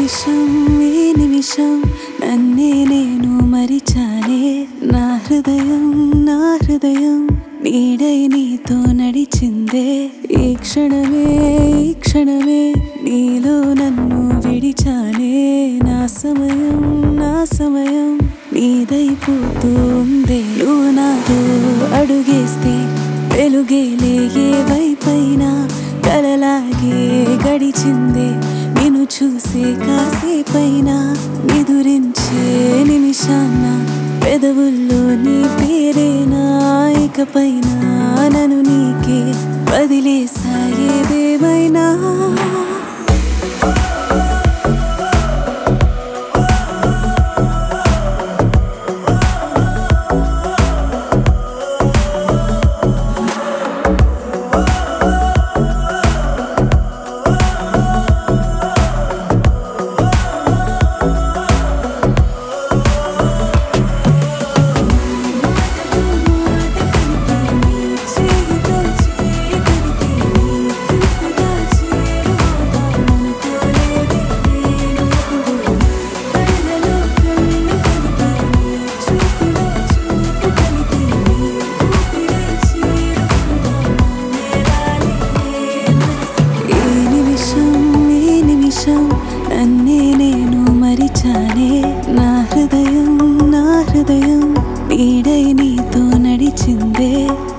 నిమిషం ఈ నిమిషం నన్నే నేను మరిచానే నా హృదయం నా హృదయం నీడై నీతో నడిచిందే ఈ క్షణమే ఈ క్షణమే నీలో నన్ను విడిచానే నా సమయం నా సమయం నీదైపోతూ ఉందే నువ్వు నాతో అడుగేస్తే వెలుగేలే ఏ వైపైనా కలలాగే గడిచిందే నిన్ను చూసే కాసేపైనా నిదురించే నిమిషాన్న పెదవుల్లో నీ పేరేనా ఇకపైన నన్ను నీకే వదిలేసాయేదేమైనా ఈ నిమిషం ఈ నిమిషం నన్నే నేను మరిచానే నా హృదయం నా హృదయం నీడై నీతో నడిచిందే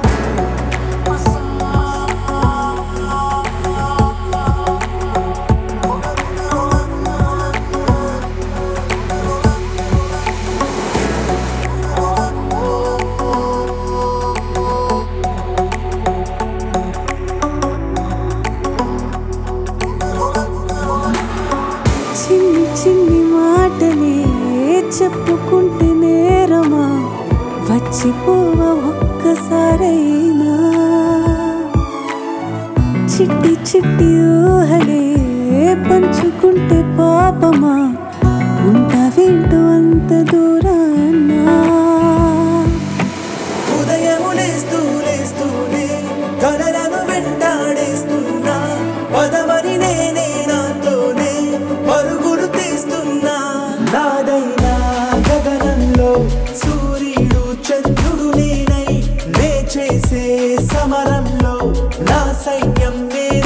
చిన్ని చిన్ని మాటలే చెప్పుకుంటే నేరమా వచ్చిపోవ ఒక్కసారైనా చిట్టి చిట్టి ఊహలే పంచుకుంటే పాపమా ఉంటావేంటో అంత దూరాన్నా ఉదయము లేస్తూ లేస్తూనే కలలను వెంటాడేస్తున్నా పదమని నేనే నాతోనే పరుగులు తీస్తున్నా నాదైనా గగనంలో సూర్యుడు చంద్రుడు నేనై నే చేసే సమరంలో నా సైన్యం నే